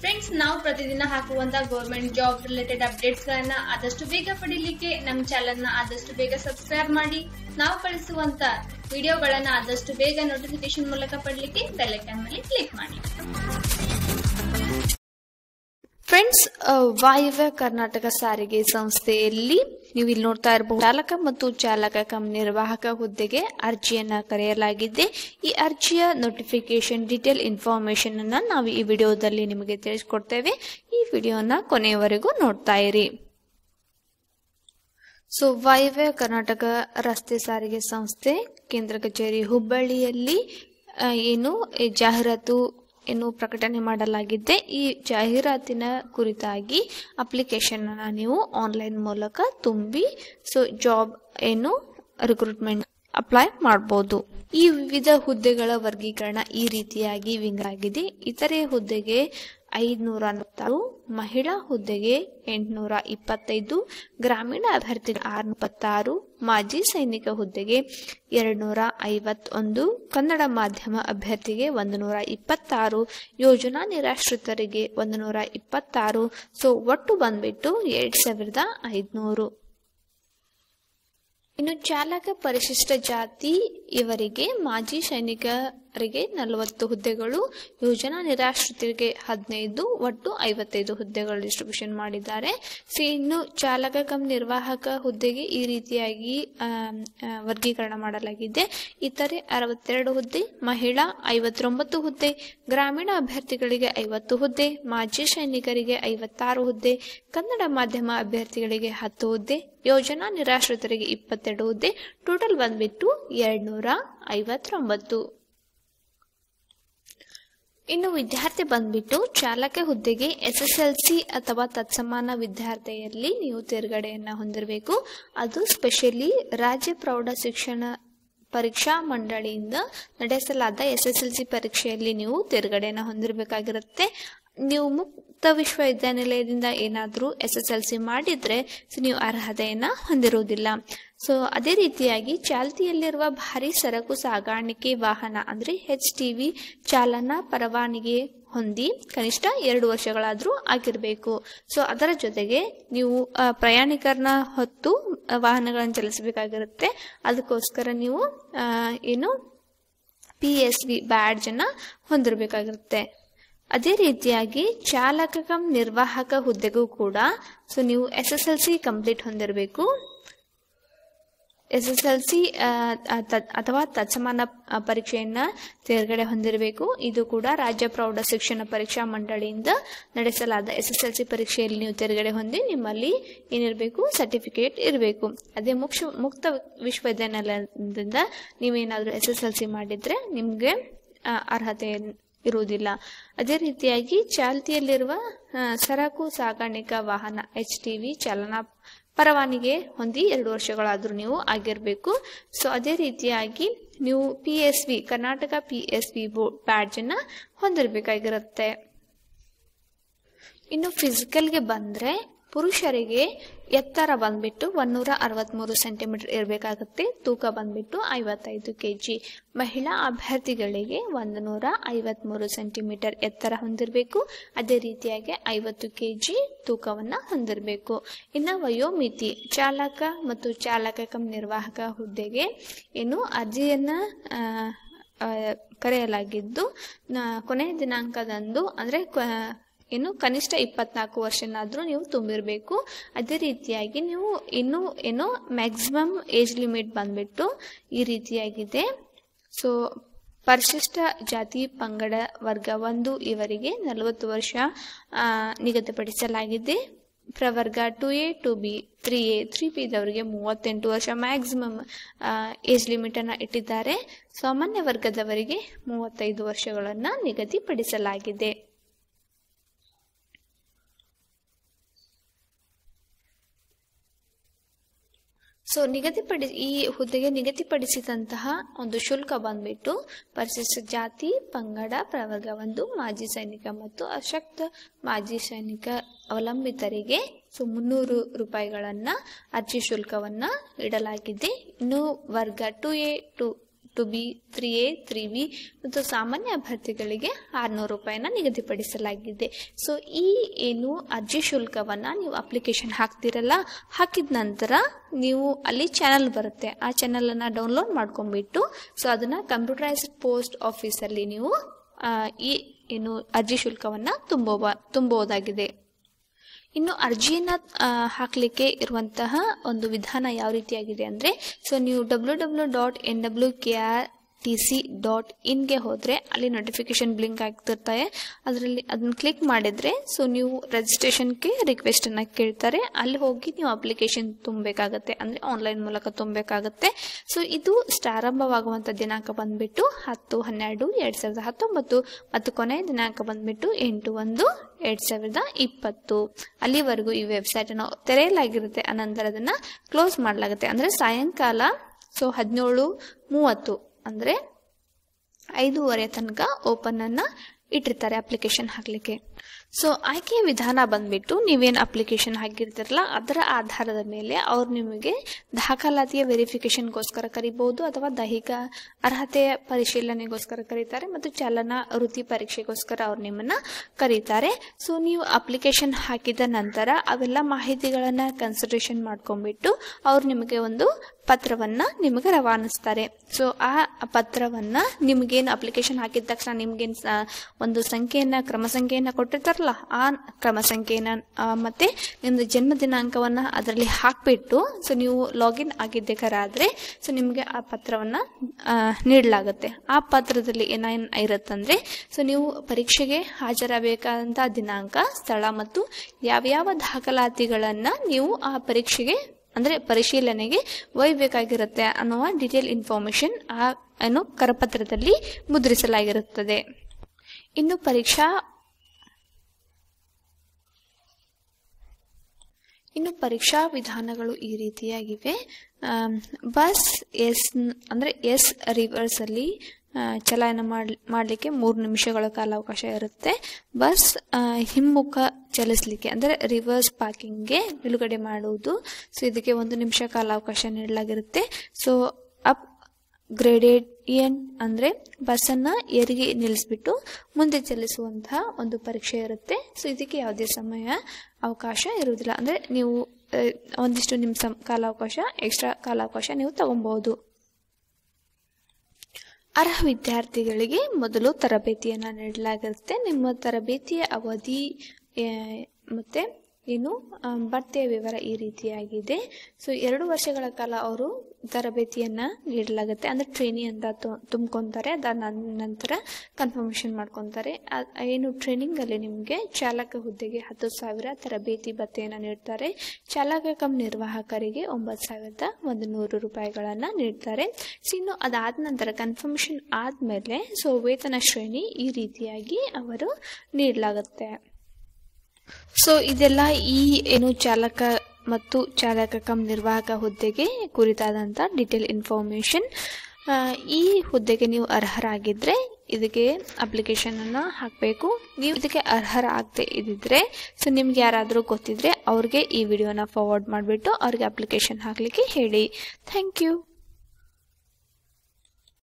friends ನಾವು ಪ್ರತಿದಿನ ಹಾಕುವಂತ ಗೌರ್ಮೆಂಟ್ ಜಾಬ್ ರಿಲೇಟೆಡ್ ಅಪ್ಡೇಟ್ಸ್ ಗಳನ್ನ ಆದಷ್ಟು ಬೇಗ ಪಡಿಲಿಕ್ಕೆ ನಮ್ಮ ಚಾನೆಲ್ ನ ಆದಷ್ಟು ಬೇಗ ಸಬ್ಸ್ಕ್ರೈಬ್ ಮಾಡಿ ನಾವು ಕಳಿಸುವಂತ ವಿಡಿಯೋಗಳನ್ನ ಆದಷ್ಟು ಬೇಗ ನೋಟಿಫಿಕೇಶನ್ ಮೂಲಕ ಪಡಲಿಕ್ಕೆ ಬೆಲ್ ಐಕಾನ್ ಮೇಲೆ ಕ್ಲಿಕ್ ಮಾಡಿ ಫ್ರೆಂಡ್ಸ್ ವಾಯುವ್ಯ ಕರ್ನಾಟಕ ಸಾರಿಗೆ ಸಂಸ್ಥೆಯಲ್ಲಿ ನೀವು ಇಲ್ಲಿ ನೋಡ್ತಾ ಇರಬಹುದು ಚಾಲಕ ಮತ್ತು ಚಾಲಕ ಕಮ್ ನಿರ್ವಾಹಕ ಹುದ್ದೆಗೆ ಅರ್ಜಿಯನ್ನ ಕರೆಯಲಾಗಿದೆ ಈ ಅರ್ಜಿಯ ನೋಟಿಫಿಕೇಶನ್ ಡೀಟೇಲ್ ಇನ್ಫಾರ್ಮೇಶನ್ ಅನ್ನ ನಾವು ಈ ವಿಡಿಯೋದಲ್ಲಿ ನಿಮಗೆ ತಿಳಿಸ್ಕೊಡ್ತೇವೆ ಈ ವಿಡಿಯೋನ ಕೊನೆಯವರೆಗೂ ನೋಡ್ತಾ ಇರಿ ಸೊ ವಾಯುವ್ಯ ಕರ್ನಾಟಕ ರಸ್ತೆ ಸಾರಿಗೆ ಸಂಸ್ಥೆ ಕೇಂದ್ರ ಕಚೇರಿ ಹುಬ್ಬಳ್ಳಿಯಲ್ಲಿ ಆ, ಏನು ಈ ಜಾಹೀರಾತು ಏನು ಪ್ರಕಟಣೆ ಮಾಡಲಾಗಿದೆ ಈ ಜಾಹೀರಾತಿನ ಕುರಿತಾಗಿ ಅಪ್ಲಿಕೇಶನ್ ಅನ್ನ ನೀವು ಆನ್ಲೈನ್ ಮೂಲಕ ತುಂಬಿ ಸೊ ಜಾಬ್ ಏನು ರಿಕ್ರೂಟ್ಮೆಂಟ್ ಅಪ್ಲೈ ಮಾಡಬಹುದು ಈ ವಿವಿಧ ಹುದ್ದೆಗಳ ವರ್ಗೀಕರಣ ಈ ರೀತಿಯಾಗಿ ವಿಂಗ್ ಆಗಿದೆ ಇತರೆ ಹುದ್ದೆಗೆ ಐದುನೂರ ನಲವತ್ತಾರು ಮಹಿಳಾ ಹುದ್ದೆಗೆ ಎಂಟುನೂರ ಇಪ್ಪತ್ತೈದು ಗ್ರಾಮೀಣ ಅಭ್ಯರ್ಥಿ ಆರುನೂರ ಮಾಜಿ ಸೈನಿಕ ಹುದ್ದೆಗೆ ಎರಡ್ನೂರ ಐವತ್ತೊಂದು ಕನ್ನಡ ಮಾಧ್ಯಮ ಅಭ್ಯರ್ಥಿಗೆ ಒಂದು ನೂರ ಇಪ್ಪತ್ತಾರು ಯೋಜನಾ ನಿರಾಶ್ರಿತರಿಗೆ ಒಂದು ನೂರ ಇಪ್ಪತ್ತಾರು ಸೊ ಒಟ್ಟು ಬಂದ್ಬಿಟ್ಟು ಎರಡ್ ಸಾವಿರದ ಐದುನೂರು ಇನ್ನು ಚಾಲಕ ಪರಿಶಿಷ್ಟ ಜಾತಿ ಇವರಿಗೆ ಮಾಜಿ ಸೈನಿಕರಿಗೆ ನಲವತ್ತು ಹುದ್ದೆಗಳು ಯೋಜನಾ ನಿರಾಶ್ರಿತರಿಗೆ ಹದಿನೈದು ಒಟ್ಟು ಐವತ್ತೈದು ಹುದ್ದೆಗಳು ಡಿಸ್ಟ್ರಿಬ್ಯೂಷನ್ ಮಾಡಿದ್ದಾರೆ ಸೊ ಇನ್ನು ಚಾಲಕ ಕಮ್ ನಿರ್ವಾಹಕ ಹುದ್ದೆಗೆ ಈ ರೀತಿಯಾಗಿ ಆಮ್, ಆ, ವರ್ಗೀಕರಣ ಮಾಡಲಾಗಿದೆ ಇತರೆ ಅರವತ್ತೆರಡು ಹುದ್ದೆ ಮಹಿಳಾ ಐವತ್ತೊಂಬತ್ತು ಹುದ್ದೆ ಗ್ರಾಮೀಣ ಅಭ್ಯರ್ಥಿಗಳಿಗೆ ಐವತ್ತು ಹುದ್ದೆ ಮಾಜಿ ಸೈನಿಕರಿಗೆ ಐವತ್ತಾರು ಹುದ್ದೆ ಕನ್ನಡ ಮಾಧ್ಯಮ ಅಭ್ಯರ್ಥಿಗಳಿಗೆ ಹತ್ತು ಹುದ್ದೆ ಯೋಜನಾ ನಿರಾಶ್ರಿತರಿಗೆ ಇಪ್ಪತ್ತೆರಡು ಹುದ್ದೆ ಟೋಟಲ್ ಬಂದ್ಬಿಟ್ಟು ಎರಡ್ನೂರ ಐವತ್ತೊಂಬತ್ತು ಇನ್ನು ವಿದ್ಯಾರ್ಥಿ ಬಂದ್ಬಿಟ್ಟು ಚಾಲಕ ಹುದ್ದೆಗೆ ಎಸ್ ಎಸ್ ಎಲ್ ಸಿ ಅಥವಾ ತತ್ಸಮಾನ ವಿದ್ಯಾರ್ಥಿಯಲ್ಲಿ ನೀವು ತೇರ್ಗಡೆಯನ್ನ ಹೊಂದಿರಬೇಕು ಅದು ಸ್ಪೆಷಲಿ ರಾಜ್ಯ ಪ್ರೌಢ ಶಿಕ್ಷಣ ಪರೀಕ್ಷಾ ಮಂಡಳಿಯಿಂದ ನಡೆಸಲಾದ ಎಸ್ ಎಸ್ ಎಲ್ ಸಿ ಪರೀಕ್ಷೆಯಲ್ಲಿ ನೀವು ತೇರ್ಗಡೆಯನ್ನ ಹೊಂದಿರಬೇಕಾಗಿರುತ್ತೆ ನೀವು ಮುಕ್ತ ವಿಶ್ವವಿದ್ಯಾನಿಲಯದಿಂದ ಏನಾದರೂ ಎಸ್ ಎಸ್ ಎಲ್ ಸಿ ಮಾಡಿದ್ರೆ ಸೊ ನೀವು ಅರ್ಹತೆಯನ್ನ ಹೊಂದಿರುವುದಿಲ್ಲ ಸೊ ಅದೇ ರೀತಿಯಾಗಿ ಚಾಲ್ತಿಯಲ್ಲಿರುವ ಭಾರಿ ಸರಕು ಸಾಗಾಣಿಕೆ ವಾಹನ ಅಂದ್ರೆ ಎಚ್ ಟಿ ವಿ ಚಾಲನಾ ಪರವಾನಗಿ ಹೊಂದಿ ಕನಿಷ್ಠ ಎರಡು ವರ್ಷಗಳಾದರೂ ಆಗಿರಬೇಕು ಸೊ ಅದರ ಜೊತೆಗೆ ನೀವು ಆ, ಪ್ರಯಾಣಿಕರನ್ನ ಹೊತ್ತು ಆ, ವಾಹನಗಳನ್ನು ಚಲಿಸಬೇಕಾಗಿರುತ್ತೆ ಅದಕ್ಕೋಸ್ಕರ ನೀವು ಆ, ಏನು ಪಿ ಎಸ್ ವಿ ಬ್ಯಾಡ್ಜ್ ಅನ್ನ ಹೊಂದಿರಬೇಕಾಗಿರುತ್ತೆ ಅದೇ ರೀತಿಯಾಗಿ ಚಾಲಕ ಕಮ್ ನಿರ್ವಾಹಕ ಹುದ್ದೆಗೂ ಕೂಡ ಸೊ ನೀವು S S L C complete ಹೊಂದಿರಬೇಕು ಎಸ್ ಎಸ್ ಎಲ್ ಸಿ ಅಥವಾ ತತ್ಸಮಾನ ಆ, ಪರೀಕ್ಷೆಯನ್ನ ತೇರ್ಗಡೆ ಹೊಂದಿರಬೇಕು ಇದು ಕೂಡ ರಾಜ್ಯ ಪ್ರೌಢ ಶಿಕ್ಷಣ ಪರೀಕ್ಷಾ ಮಂಡಳಿಯಿಂದ ನಡೆಸಲಾದ ಎಸ್ ಎಸ್ ಎಲ್ ಸಿ ಪರೀಕ್ಷೆಯಲ್ಲಿ ನೀವು ತೇರ್ಗಡೆ ಹೊಂದಿ ನಿಮ್ಮಲ್ಲಿ ಏನಿರಬೇಕು ಸರ್ಟಿಫಿಕೇಟ್ ಇರಬೇಕು ಅದೇ ಮುಕ್ಷ ಮುಕ್ತ ವಿಶ್ವವಿದ್ಯಾನಿಲಯದಿಂದ ನೀವೇನಾದರೂ ಎಸ್ ಎಸ್ ಎಲ್ ಸಿ ಮಾಡಿದ್ರೆ ನಿಮಗೆ ಅರ್ಹತೆ ಇರುವುದಿಲ್ಲ ಅದೇ ರೀತಿಯಾಗಿ ಚಾಲ್ತಿಯಲ್ಲಿರುವ ಆ, ಸರಕು ಸಾಗಾಣಿಕಾ ವಾಹನ ಎಚ್ ಟಿ ವಿ ಚಾಲನಾ ಪರವಾನಿಗೆ ಹೊಂದಿ ಎರಡು ವರ್ಷಗಳಾದರೂ ನೀವು ಆಗಿರಬೇಕು ಸೊ ಅದೇ ರೀತಿಯಾಗಿ ನೀವು P S V Karnataka P S V board badge ಅನ್ನ ಹೊಂದಿರಬೇಕಾಗಿರುತ್ತೆ ಇನ್ನು ಫಿಸಿಕಲ್ಗೆ ಬಂದ್ರೆ ಪುರುಷರಿಗೆ ಎತ್ತರ ಬಂದ್ಬಿಟ್ಟು ಒಂದೂರ ಅರವತ್ಮೂರು ಸೆಂಟಿಮೀಟರ್ ಇರಬೇಕಾಗುತ್ತೆ ತೂಕ ಬಂದ್ಬಿಟ್ಟು ಐವತ್ತೈದು ಕೆಜಿ ಮಹಿಳಾ ಅಭ್ಯರ್ಥಿಗಳಿಗೆ ಒಂದು ನೂರ ಐವತ್ಮೂರು ಸೆಂಟಿಮೀಟರ್ ಎತ್ತರ ಹೊಂದಿರಬೇಕು ಅದೇ ರೀತಿಯಾಗಿ ಐವತ್ತು ಕೆಜಿ ತೂಕವನ್ನ ಹೊಂದಿರಬೇಕು ಇನ್ನು ವಯೋಮಿತಿ ಚಾಲಕ ಮತ್ತು ಚಾಲಕ ಕಮ್ ನಿರ್ವಾಹಕ ಹುದ್ದೆಗೆ ಏನು ಅರ್ಜಿಯನ್ನ ಆ, ಆ, ಕರೆಯಲಾಗಿದ್ದು ನ- ಕೊನೆಯ ದಿನಾಂಕದಂದು ಅಂದ್ರೆ ಕ- ಏನು ಕನಿಷ್ಠ ಇಪ್ಪತ್ನಾಲ್ಕು ವರ್ಷನಾದ್ರೂ ನೀವು ತುಂಬಿರಬೇಕು ಅದೇ ರೀತಿಯಾಗಿ ನೀವು ಇನ್ನು ಏನು ಮ್ಯಾಕ್ಸಿಮಮ್ ಏಜ್ ಲಿಮಿಟ್ ಬಂದ್ಬಿಟ್ಟು ಈ ರೀತಿಯಾಗಿದೆ ಸೊ ಪರಿಶಿಷ್ಟ ಜಾತಿ ಪಂಗಡ ವರ್ಗ ಒಂದು ಇವರಿಗೆ ನಲವತ್ತು ವರ್ಷ ಆ, ನಿಗದಿಪಡಿಸಲಾಗಿದೆ ಪ್ರವರ್ಗ two A two B three A three B ದವರಿಗೆ ಮೂವತ್ತೆಂಟು ವರ್ಷ ಮ್ಯಾಕ್ಸಿಮಮ್ ಏಜ್ ಲಿಮಿಟ್ ಅನ್ನ ಇಟ್ಟಿದ್ದಾರೆ ಸಾಮಾನ್ಯ ವರ್ಗದವರಿಗೆ ಮೂವತ್ತೈದು ವರ್ಷಗಳನ್ನ ನಿಗದಿಪಡಿಸಲಾಗಿದೆ ಸೊ ನಿಗದಿಪಡಿ ಈ ಹುದ್ದೆಗೆ ನಿಗದಿಪಡಿಸಿದಂತಹ ಒಂದು ಶುಲ್ಕ ಬಂದ್ಬಿಟ್ಟು ಪರಿಶಿಷ್ಟ ಜಾತಿ ಪಂಗಡ ಪ್ರವರ್ಗ ಒಂದು ಮಾಜಿ ಸೈನಿಕ ಮತ್ತು ಅಶಕ್ತ ಮಾಜಿ ಸೈನಿಕ ಅವಲಂಬಿತರಿಗೆ ಸೊ ಮುನ್ನೂರು ರೂಪಾಯಿಗಳನ್ನ ಅರ್ಜಿ ಶುಲ್ಕವನ್ನ ಇಡಲಾಗಿದೆ ಇನ್ನು ವರ್ಗ two A two two B three A three B ಮತ್ತು ಸಾಮಾನ್ಯ ಅಭ್ಯರ್ಥಿಗಳಿಗೆ ಆರುನೂರು ರೂಪಾಯಿನ ನಿಗದಿಪಡಿಸಲಾಗಿದೆ ಸೊ ಈ ಏನು ಅರ್ಜಿ ಶುಲ್ಕವನ್ನು ನೀವು ಅಪ್ಲಿಕೇಶನ್ ಹಾಕ್ತಿರಲ್ಲ ಹಾಕಿದ ನಂತರ ನೀವು ಅಲ್ಲಿ ಚಾನಲ್ ಬರುತ್ತೆ ಆ ಚಾನಲನ್ನು ಡೌನ್ಲೋಡ್ ಮಾಡ್ಕೊಂಡ್ಬಿಟ್ಟು ಸೊ ಅದನ್ನು ಕಂಪ್ಯೂಟರೈಸ್ಡ್ ಪೋಸ್ಟ್ ಆಫೀಸಲ್ಲಿ ನೀವು ಆ, ಈ ಏನು ಅರ್ಜಿ ಶುಲ್ಕವನ್ನು ತುಂಬೋ ತುಂಬಬಹುದಾಗಿದೆ ಇನ್ನು ಅರ್ಜಿಯನ್ನು ಹಾಕಲಿಕ್ಕೆ ಇರುವಂತಹ ಒಂದು ವಿಧಾನ ಯಾವ ರೀತಿಯಾಗಿದೆ ಅಂದರೆ ಸೊ ನೀವು W W dot N W K R T C dot ಇನ್ಗೆ ಹೋದರೆ ಅಲ್ಲಿ ನೋಟಿಫಿಕೇಶನ್ ಬ್ಲಿಂಕ್ ಆಗ್ತಿರ್ತಾರೆ ಅದರಲ್ಲಿ ಅದನ್ನು ಕ್ಲಿಕ್ ಮಾಡಿದರೆ ಸೊ ನೀವು ರಿಜಿಸ್ಟ್ರೇಷನ್ಗೆ ರಿಕ್ವೆಸ್ಟನ್ನು ಕೇಳ್ತಾರೆ ಅಲ್ಲಿ ಹೋಗಿ ನೀವು ಅಪ್ಲಿಕೇಶನ್ ತುಂಬಬೇಕಾಗತ್ತೆ ಅಂದರೆ ಆನ್ಲೈನ್ ಮೂಲಕ ತುಂಬಬೇಕಾಗತ್ತೆ ಸೊ ಇದು ಪ್ರಾರಂಭವಾಗುವಂಥ ದಿನಾಂಕ ಬಂದ್ಬಿಟ್ಟು ಹತ್ತು ಹನ್ನೆರಡು ಎರಡು ಸಾವಿರದ ಹತ್ತೊಂಬತ್ತು ಮತ್ತು ಕೊನೆಯ ದಿನಾಂಕ ಬಂದ್ಬಿಟ್ಟು ಎಂಟು ಒಂದು ಎರಡು ಸಾವಿರದ ಇಪ್ಪತ್ತು ಅಲ್ಲಿವರೆಗೂ ಈ ವೆಬ್ಸೈಟನ್ನು ತೆರೆಯಲಾಗಿರುತ್ತೆ ಅನಂತರ ಅದನ್ನು ಕ್ಲೋಸ್ ಮಾಡಲಾಗುತ್ತೆ ಅಂದರೆ ಸಾಯಂಕಾಲ ಸೊ ಹದಿನೇಳು ಮೂವತ್ತು ಅಂದರೆ ಐದೂವರೆ ತನಕ ಓಪನನ್ನು ಇಟ್ಟಿರ್ತಾರೆ ಅಪ್ಲಿಕೇಶನ್ ಹಾಕಲಿಕ್ಕೆ ಸೊ ಆಯ್ಕೆಯ ವಿಧಾನ ಬಂದ್ಬಿಟ್ಟು ನೀವೇನು ಅಪ್ಲಿಕೇಶನ್ ಹಾಕಿರ್ತೀರಲ್ಲ ಅದರ ಆಧಾರದ ಮೇಲೆ ಅವ್ರು ನಿಮಗೆ ದಾಖಲಾತಿಯ ವೆರಿಫಿಕೇಶನ್ಗೋಸ್ಕರ ಕರಿಬಹುದು ಅಥವಾ ದೈಹಿಕ ಅರ್ಹತೆಯ ಪರಿಶೀಲನೆಗೋಸ್ಕರ ಕರೀತಾರೆ ಮತ್ತು ಚಾಲನಾ ವೃತ್ತಿ ಪರೀಕ್ಷೆಗೋಸ್ಕರ ಅವ್ರು ನಿಮ್ಮನ್ನ ಕರೀತಾರೆ ಸೊ ನೀವು ಅಪ್ಲಿಕೇಶನ್ ಹಾಕಿದ ನಂತರ ಅವೆಲ್ಲ ಮಾಹಿತಿಗಳನ್ನು ಕನ್ಸಿಡರೇಷನ್ ಮಾಡ್ಕೊಂಡ್ಬಿಟ್ಟು ಅವ್ರು ನಿಮಗೆ ಒಂದು ಪತ್ರವನ್ನ ನಿಮಗೆ ರವಾನಿಸ್ತಾರೆ ಸೊ ಆ ಪತ್ರವನ್ನ ನಿಮ್ಗೇನು ಅಪ್ಲಿಕೇಶನ್ ಹಾಕಿದ ತಕ್ಷಣ ನಿಮ್ಗೇನು ಒಂದು ಸಂಖ್ಯೆಯನ್ನ ಕ್ರಮ ಸಂಖ್ಯೆಯನ್ನ ಕೊಟ್ಟಿರ್ತಾರಲ್ಲ ಆ ಕ್ರಮ ಸಂಖ್ಯೆಯನ್ನ ಆ, ಮತ್ತೆ ನಿಮ್ದು ಜನ್ಮ ದಿನಾಂಕವನ್ನ ಅದರಲ್ಲಿ ಹಾಕ್ಬಿಟ್ಟು ಸೊ ನೀವು ಲಾಗಿನ್ ಆಗಿದ್ದೇಕರಾದ್ರೆ ಸೊ ನಿಮಗೆ ಆ ಪತ್ರವನ್ನ ಆ, ನೀಡಲಾಗುತ್ತೆ ಆ ಪತ್ರದಲ್ಲಿ ಏನೇನು ಇರುತ್ತಂದ್ರೆ ಸೊ ನೀವು ಪರೀಕ್ಷೆಗೆ ಹಾಜರಾಗಬೇಕಾದಂಥ ದಿನಾಂಕ ಸ್ಥಳ ಮತ್ತು ಯಾವ್ಯಾವ ದಾಖಲಾತಿಗಳನ್ನ ನೀವು ಆ ಪರೀಕ್ಷೆಗೆ ಅಂದ್ರೆ ಪರಿಶೀಲನೆಗೆ ಒಯ್ಯಬೇಕಾಗಿರುತ್ತೆ ಅನ್ನುವ ಡೀಟೇಲ್ ಇನ್ಫಾರ್ಮೇಶನ್ ಆ ಏನು ಕರಪತ್ರದಲ್ಲಿ ಮುದ್ರಿಸಲಾಗಿರುತ್ತದೆ ಇನ್ನು ಪರೀಕ್ಷಾ ಇನ್ನು ಪರೀಕ್ಷಾ ವಿಧಾನಗಳು ಈ ರೀತಿಯಾಗಿವೆ ಆಮ್, ಬಸ್ ಎಸ್ ಅಂದರೆ ಎಸ್ ರಿವರ್ಸಲ್ಲಿ ಆ, ಚಲಾಯನ ಮಾಡ್ ಮಾಡಲಿಕ್ಕೆ ಮೂರು ನಿಮಿಷಗಳ ಕಾಲಾವಕಾಶ ಇರುತ್ತೆ ಬಸ್ ಆ, ಹಿಮ್ಮುಖ ಚಲಿಸಲಿಕ್ಕೆ ಅಂದರೆ ರಿವರ್ಸ್ ಪಾರ್ಕಿಂಗ್ಗೆ ನಿಲುಗಡೆ ಮಾಡುವುದು ಸೊ ಇದಕ್ಕೆ ಒಂದು ನಿಮಿಷ ಕಾಲಾವಕಾಶ ನೀಡಲಾಗಿರುತ್ತೆ ಸೊ ಅಪ್ ಗ್ರೇಡೇಡಿಯಂಟ್ ಅಂದರೆ ಬಸ್ಸನ್ನು ಏರಿಗೆ ನಿಲ್ಲಿಸ್ಬಿಟ್ಟು ಮುಂದೆ ಚಲಿಸುವಂತಹ ಒಂದು ಪರೀಕ್ಷೆ ಇರುತ್ತೆ ಸೊ ಇದಕ್ಕೆ ಯಾವುದೇ ಸಮಯ ಅವಕಾಶ ಇರುವುದಿಲ್ಲ ಅಂದರೆ ನೀವು ಆ, ಒಂದಿಷ್ಟು ನಿಮಿಷ ಕಾಲಾವಕಾಶ ಎಕ್ಸ್ಟ್ರಾ ಕಾಲಾವಕಾಶ ನೀವು ತಗೊಬಹುದು ಅರ್ಹ ವಿದ್ಯಾರ್ಥಿಗಳಿಗೆ ಮೊದಲು ತರಬೇತಿಯನ್ನು ನೀಡಲಾಗಿರುತ್ತೆ ನಿಮ್ಮ ತರಬೇತಿಯ ಅವಧಿ ಆ, ಮತ್ತೆ ಏನು ಆ, ಬಡ್ತಿಯ ವಿವರ ಈ ರೀತಿಯಾಗಿದೆ ಸೊ ಎರಡು ವರ್ಷಗಳ ಕಾಲ ಅವರು ತರಬೇತಿಯನ್ನು ನೀಡಲಾಗುತ್ತೆ ಅಂದರೆ ಟ್ರೈನಿ ಅಂತ ತು- ತುಂಬ್ಕೊಂತಾರೆ ಅದಾದ ನಂತರ ಕನ್ಫರ್ಮೇಷನ್ ಮಾಡ್ಕೊತಾರೆ ಆ- ಏನು ಟ್ರೈನಿಂಗಲ್ಲಿ ನಿಮಗೆ ಚಾಲಕ ಹುದ್ದೆಗೆ ಹತ್ತು ಸಾವಿರ ತರಬೇತಿ ಭತ್ಯೆಯನ್ನು ನೀಡ್ತಾರೆ ಚಾಲಕ ಕಮ್ ನಿರ್ವಾಹಕರಿಗೆ ಒಂಬತ್ತು ಸಾವಿರದ ಒಂದು ನೂರು ರೂಪಾಯಿಗಳನ್ನು ನೀಡ್ತಾರೆ ಸೊ ಇನ್ನು ಅದಾದ ನಂತರ ಕನ್ಫರ್ಮೇಷನ್ ಆದಮೇಲೆ ಸೊ ವೇತನ ಶ್ರೇಣಿ ಈ ರೀತಿಯಾಗಿ ಅವರು ನೀಡಲಾಗುತ್ತೆ ಸೊ ಇದೆಲ್ಲ ಈ ಏನು ಚಾಲಕ ಮತ್ತು ಚಾಲಕ ಕಮ್ ನಿರ್ವಾಹಕ ಹುದ್ದೆಗೆ ಕುರಿತಾದಂಥ ಡೀಟೇಲ್ ಇನ್ಫಾರ್ಮೇಷನ್ ಈ ಹುದ್ದೆಗೆ ನೀವು ಅರ್ಹರಾಗಿದ್ದರೆ ಇದಕ್ಕೆ ಅಪ್ಲಿಕೇಶನನ್ನು ಹಾಕಬೇಕು ನೀವು ಇದಕ್ಕೆ ಅರ್ಹರಾಗದೆ ಇದ್ದಿದ್ರೆ ಸೊ ನಿಮ್ಗೆ ಯಾರಾದರೂ ಗೊತ್ತಿದ್ರೆ ಅವ್ರಿಗೆ ಈ ವಿಡಿಯೋನ ಫಾರ್ವರ್ಡ್ ಮಾಡಿಬಿಟ್ಟು ಅವ್ರಿಗೆ ಅಪ್ಲಿಕೇಶನ್ ಹಾಕಲಿಕ್ಕೆ ಹೇಳಿ ಥ್ಯಾಂಕ್ ಯು